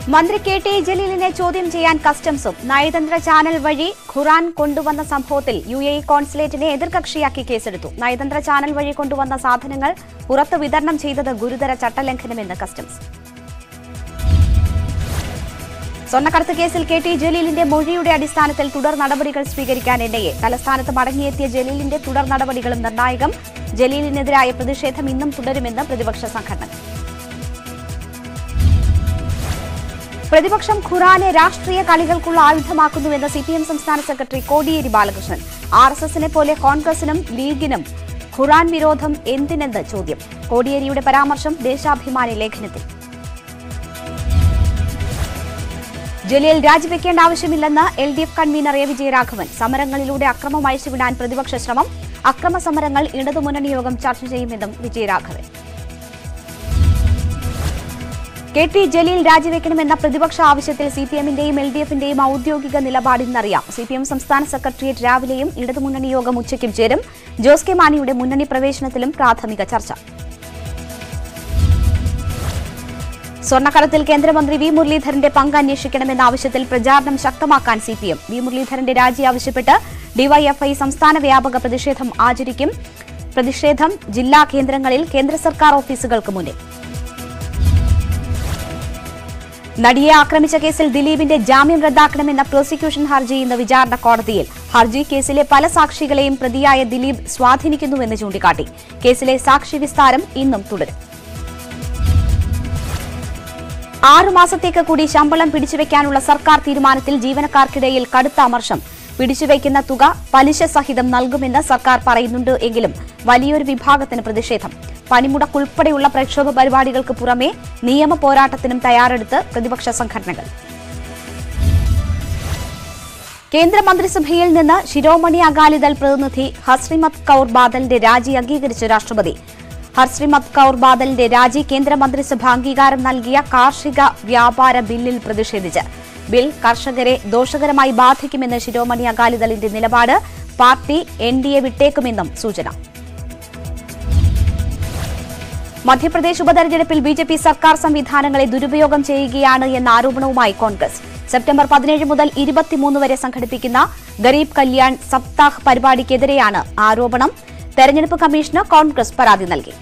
മന്ത്രി K T ജലീലിനെ ചോദ്യം ചെയ്യാൻ കസ്റ്റംസും നയതന്ത്ര ചാനൽ വഴി ഖുറാൻ കൊണ്ടുവന്ന സംഭവത്തിൽ യു എ ഇ കോൺസുലേറ്റിനെ എതിർകക്ഷിയാക്കി കേസെടുത്തു നയതന്ത്ര ചാനൽ വഴി കൊണ്ടുവന്ന സാധനങ്ങൾ പുറത്ത് വിതരണം ചെയ്തത് ഗുരുതര ചട്ടലംഘനമെന്ന് കസ്റ്റംസ് സ്വർണ്ണക്കടത്ത് കേസിൽ കെ ടി ജലീലിന്റെ മൊഴിയുടെ അടിസ്ഥാനത്തിൽ തുടർ നടപടികൾ സ്വീകരിക്കാൻ എൻ ഐ എ തലസ്ഥാനത്ത് മടങ്ങിയെത്തിയ ജലീലിന്റെ തുടർ നടപടികളും നിർണായകം ജലീലിനെതിരായ പ്രതിഷേധം ഇന്നും തുടരുമെന്ന് പ്രതിപക്ഷ സംഘടന പ്രതിപക്ഷം ഖുറാനെ രാഷ്ട്രീയ കളികൾക്കുള്ള ആയുധമാക്കുന്നുവെന്ന് സി പി എം സംസ്ഥാന secretary Kodiyeri Balakrishnan R S എസിനെ പോലെ കോൺഗ്രസിനും ലീഗിനും ഖുറാൻ വിരോധം എന്തിനെന്ന് ചോദ്യം കോടിയേരിയുടെ പരാമർശം ദേശാഭിമാനി ലേഖനത്തിൽ ജലീൽ രാജിവെക്കേണ്ട ആവശ്യമില്ലെന്ന് L D F convenor A Vijayaraghavan സമരങ്ങളിലൂടെ അക്രമം അഴിച്ചുവിടാൻ പ്രതിപക്ഷ ശ്രമം അക്രമ സമരങ്ങൾ ഇടതുമുന്നണി യോഗം ചർച്ച ചെയ്യുമെന്നും വിജയരാഘവൻ കെ ടി ജലീൽ രാജിവെക്കണമെന്ന പ്രതിപക്ഷ ആവശ്യത്തിൽ സി പി എമ്മിന്റെയും എൽ ഡി എഫിന്റെയും ഔദ്യോഗിക നിലപാട് ഇന്നറിയാം സി പി എം സംസ്ഥാന സെക്രട്ടേറിയറ്റ് രാവിലെയും ഇടതുമുന്നണി യോഗം ഉച്ചയ്ക്കും ചേരും ജോസ് കെ മാണിയുടെ മുന്നണി പ്രവേശനത്തിലും പ്രാഥമിക ചർച്ച സ്വർണ്ണക്കടത്തിൽ കേന്ദ്രമന്ത്രി വി മുരളീധരന്റെ പങ്ക് അന്വേഷിക്കണമെന്ന ആവശ്യത്തിൽ പ്രചാരണം ശക്തമാക്കാൻ സി പി എം വി മുരളീധരന്റെ രാജി ആവശ്യപ്പെട്ട് ഡിവൈഎഫ്ഐ സംസ്ഥാന വ്യാപക പ്രതിഷേധം ആചരിക്കും പ്രതിഷേധം ജില്ലാ കേന്ദ്രങ്ങളിൽ കേന്ദ്ര സർക്കാർ ഓഫീസുകൾക്ക് മുന്നിൽ നടിയെ ആക്രമിച്ച കേസിൽ ദിലീപിന്റെ ജാമ്യം റദ്ദാക്കണമെന്ന പ്രോസിക്യൂഷൻ ഹർജി ഇന്ന് വിചാരണ കോടതിയിൽ ഹർജി കേസിലെ പല സാക്ഷികളെയും പ്രതിയായ ദിലീപ് സ്വാധീനിക്കുന്നുവെന്ന് ചൂണ്ടിക്കാട്ടി കേസിലെ സാക്ഷി വിസ്താരം ഇന്നും തുടരും ആറുമാസത്തേക്ക് കൂടി ശമ്പളം പിടിച്ചുവെക്കാനുള്ള സർക്കാർ തീരുമാനത്തിൽ ജീവനക്കാർക്കിടയിൽ കടുത്ത അമർഷം പിടിച്ചുവെക്കുന്ന തുക പലിശ സഹിതം നൽകുമെന്ന് സർക്കാർ പറയുന്നുണ്ട് എങ്കിലും വലിയൊരു വിഭാഗത്തിന് പ്രതിഷേധം പണിമുടക്കുൾപ്പെടെയുള്ള പ്രക്ഷോഭ പരിപാടികൾക്ക് പുറമെ നിയമ പോരാട്ടത്തിനും തയ്യാറെടുത്ത് പ്രതിപക്ഷ സംഘടനകൾ കേന്ദ്രമന്ത്രിസഭയിൽ നിന്ന് ശിരോമണി അകാലിദൾ പ്രതിനിധി ഹസ്രിമത് കൌർ ബാദലിന്റെ രാജി അംഗീകരിച്ച് രാഷ്ട്രപതി ഹർശ്രിമത് കൌർ ബാദലിന്റെ രാജി കേന്ദ്രമന്ത്രിസഭ അംഗീകാരം നൽകിയ കാർഷിക വ്യാപാര ബില്ലിൽ പ്രതിഷേധിച്ച് ബിൽ കർഷകരെ ദോഷകരമായി ബാധിക്കുമെന്ന് ശിരോമണി അകാലിദളിന്റെ നിലപാട് പാർട്ടി എൻ ഡി എ വിട്ടേക്കുമെന്നും സൂചന മധ്യപ്രദേശ് ഉപതെരഞ്ഞെടുപ്പിൽ ബി ജെ പി സർക്കാർ സംവിധാനങ്ങളെ ദുരുപയോഗം ചെയ്യുകയാണ് എന്ന ആരോപണവുമായി കോൺഗ്രസ് സെപ്റ്റംബർ പതിനേഴ് മുതൽ ഇരുപത്തിമൂന്ന് വരെ സംഘടിപ്പിക്കുന്ന ഗരീബ് കല്യാൺ സപ്താഹ് പരിപാടിക്കെതിരെയാണ് ആരോപണം തെരഞ്ഞെടുപ്പ് കമ്മീഷന് കോൺഗ്രസ് പരാതി നൽകി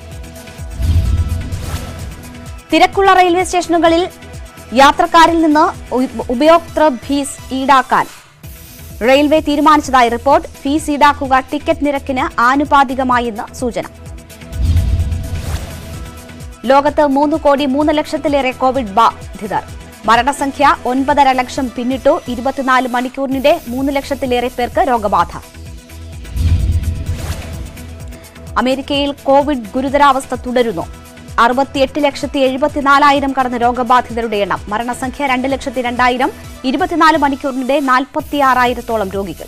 തിരക്കുള്ള റെയിൽവേ സ്റ്റേഷനുകളിൽ യാത്രക്കാരിൽ നിന്ന് ഉ- ഉപയോക്തൃ ഫീസ് ഈടാക്കാൻ റെയിൽവേ തീരുമാനിച്ചതായി റിപ്പോർട്ട് ഫീസ് ഈടാക്കുക ടിക്കറ്റ് നിരക്കിന് ആനുപാതികമായെന്ന് സൂചന ലോകത്ത് മൂന്ന് കോടി മൂന്ന് ലക്ഷത്തിലേറെ കോവിഡ് ബാധിതർ മരണസംഖ്യ ഒൻപതര ലക്ഷം പിന്നിട്ടു ഇരുപത്തിനാല് മണിക്കൂറിനിടെ മൂന്ന് ലക്ഷത്തിലേറെ പേർക്ക് രോഗബാധ അമേരിക്കയിൽ കോവിഡ് ഗുരുതരാവസ്ഥ തുടരുന്നു അറുപത്തിയെട്ട് ലക്ഷത്തി എഴുപത്തിനാലായിരം കടന്ന രോഗബാധിതരുടെ എണ്ണം മരണസംഖ്യ രണ്ട് ലക്ഷത്തി രണ്ടായിരം ഇരുപത്തിനാല് മണിക്കൂറിനിടെ നാൽപ്പത്തിയാറായിരത്തോളം രോഗികൾ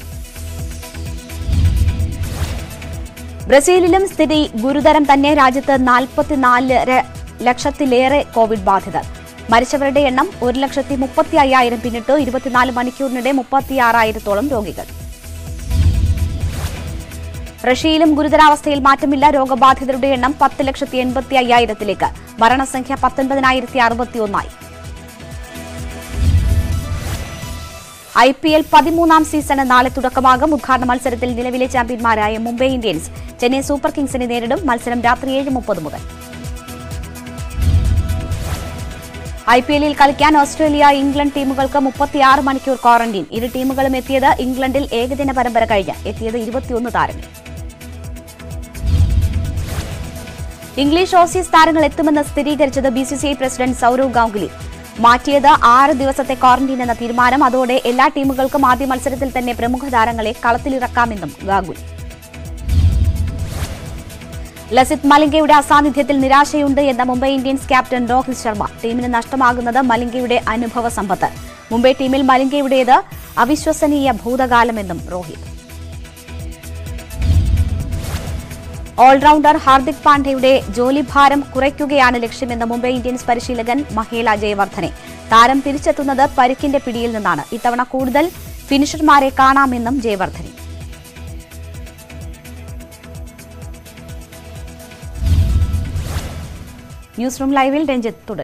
ബ്രസീലിലും സ്ഥിതി ഗുരുതരം തന്നെ രാജ്യത്ത് നാൽപ്പത്തിനാല് ലക്ഷത്തിലേറെ കോവിഡ് ബാധിതർ മരിച്ചവരുടെ എണ്ണം ഒരു ലക്ഷത്തി മുപ്പത്തി അയ്യായിരം പിന്നിട്ട് ഇരുപത്തിനാല് മണിക്കൂറിനിടെ മുപ്പത്തിയാറായിരത്തോളം രോഗികൾ റഷ്യയിലും ഗുരുതരാവസ്ഥയിൽ മാറ്റമില്ല രോഗബാധിതരുടെ എണ്ണം പത്ത് ലക്ഷത്തി എൺപത്തി അയ്യായിരത്തിലേക്ക് മരണസംഖ്യ പത്തൊൻപതിനായിരത്തി അറുപത്തിയൊന്നായി ഐ പി എൽ പതിമൂന്നാം സീസണ് നാളെ തുടക്കമാകും ഉദ്ഘാടന മത്സരത്തിൽ നിലവിലെ ചാമ്പ്യന്മാരായ മുംബൈ ഇന്ത്യൻസ് ചെന്നൈ സൂപ്പർ കിങ്സിനെ നേരിടും മത്സരം രാത്രി ഏഴ് മുപ്പത് മുതൽ ഐ പി എല്ലിൽ കളിക്കാൻ ഓസ്ട്രേലിയ ഇംഗ്ലണ്ട് ടീമുകൾക്ക് മുപ്പത്തിയാറ് മണിക്കൂർ ക്വാറന്റീൻ ഇരു ടീമുകളും എത്തിയത് ഇംഗ്ലണ്ടിൽ ഏകദിന പരമ്പര കഴിഞ്ഞ് എത്തിയത് ഇരുപത്തിയൊന്ന് താരങ്ങൾ ഇംഗ്ലീഷ് ഓസീസ് താരങ്ങൾ എത്തുമെന്ന് സ്ഥിരീകരിച്ചത് ബിസിസിഐ പ്രസിഡന്റ് സൌരവ് ഗാംഗുലി മാറ്റിയത് ആറ് ദിവസത്തെ ക്വാറന്റീൻ എന്ന തീരുമാനം അതോടെ എല്ലാ ടീമുകൾക്കും ആദ്യ മത്സരത്തിൽ തന്നെ പ്രമുഖ താരങ്ങളെ കളത്തിലിറക്കാമെന്നും ഗാംഗുലി ലസിത് മലിംഗയുടെ അസാന്നിധ്യത്തിൽ നിരാശയുണ്ട് എന്ന മുംബൈ ഇന്ത്യൻസ് ക്യാപ്റ്റൻ രോഹിത് ശർമ്മ ടീമിന് നഷ്ടമാകുന്നത് മലിംഗയുടെ അനുഭവ സമ്പത്ത് മുംബൈ ടീമിൽ മലിംഗയുടേത് അവിശ്വസനീയ ഭൂതകാലമെന്നും രോഹിത് ഓൾറൗണ്ടർ ഹാർദിക് പാണ്ഡ്യയുടെ ജോലിഭാരം കുറയ്ക്കുകയാണ് ലക്ഷ്യമെന്ന് മുംബൈ ഇന്ത്യൻസ് പരിശീലകൻ മഹേല ജയവർദ്ധനെ താരം തിരിച്ചെത്തുന്നത് പരിക്കിന്റെ പിടിയിൽ നിന്നാണ് ഇത്തവണ കൂടുതൽ ഫിനിഷർമാരെ കാണാമെന്നും ജയവർദ്ധനെ ന്യൂസ് റൂം ലൈവിൽ രഞ്ജിത്ത് തുടരും